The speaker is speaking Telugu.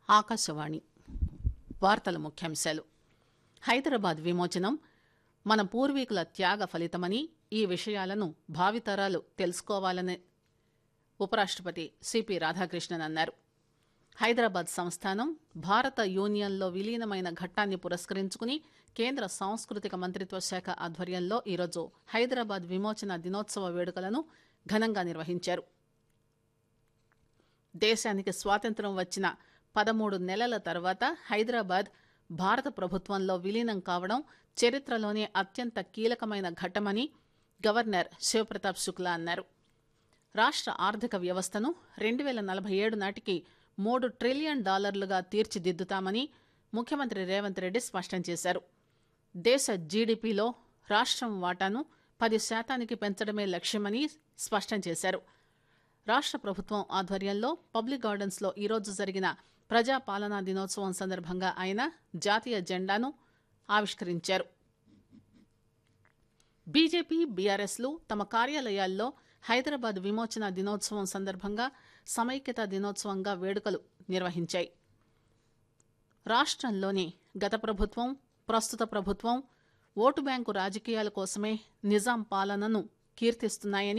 ఆకాశవాణి వార్తల ముఖ్యాంశాలు హైదరాబాద్ విమోచనం మన పూర్వీకుల త్యాగ ఫలితమని ఈ విషయాలను భావితరాలు తెలుసుకోవాలని ఉపరాష్టపతి సిపి రాధాకృష్ణన్ అన్నారు హైదరాబాద్ సంస్థానం భారత యూనియన్లో విలీనమైన ఘట్టాన్ని పురస్కరించుకుని కేంద్ర సాంస్కృతిక మంత్రిత్వ శాఖ ఆధ్వర్యంలో ఈరోజు హైదరాబాద్ విమోచన దినోత్సవ వేడుకలను ఘనంగా నిర్వహించారు దేశానికి స్వాతంత్ర్యం వచ్చిన పదమూడు నెలల తర్వాత హైదరాబాద్ భారత ప్రభుత్వంలో విలీనం కావడం చరిత్రలోనే అత్యంత కీలకమైన ఘట్టమని గవర్నర్ శివప్రతాప్ శుక్లా అన్నారు రాష్ట ఆర్థిక వ్యవస్థను రెండు పేల నలభై ఏడు నాటికి మూడు ట్రిలియన్ డాలర్లుగా తీర్చిదిద్దుతామని ముఖ్యమంత్రి రేవంత్ రెడ్డి స్పష్టం చేశారు దేశ జీడీపీలో రాష్టం వాటాను పది శాతానికి పెంచడమే లక్ష్యమని స్పష్టం చేశారు రాష్ట ప్రభుత్వం ఆధ్వర్యంలో పబ్లిక్ గార్డెన్స్ లో ఈరోజు జరిగిన ప్రజా పాలనా దినోత్సవం సందర్భంగా ఆయన జాతీయ జెండాను ఆవిష్కరించారు బీజేపీ బీఆర్ఎస్ లు తమ కార్యాలయాల్లో హైదరాబాద్ విమోచన దినోత్సవం సందర్భంగా సమైక్యత దినోత్సవంగా వేడుకలు నిర్వహించాయి రాష్టంలోని గత ప్రభుత్వం ప్రస్తుత ప్రభుత్వం ఓటు బ్యాంకు రాజకీయాల కోసమే నిజాం పాలనను కీర్తిస్తున్నాయని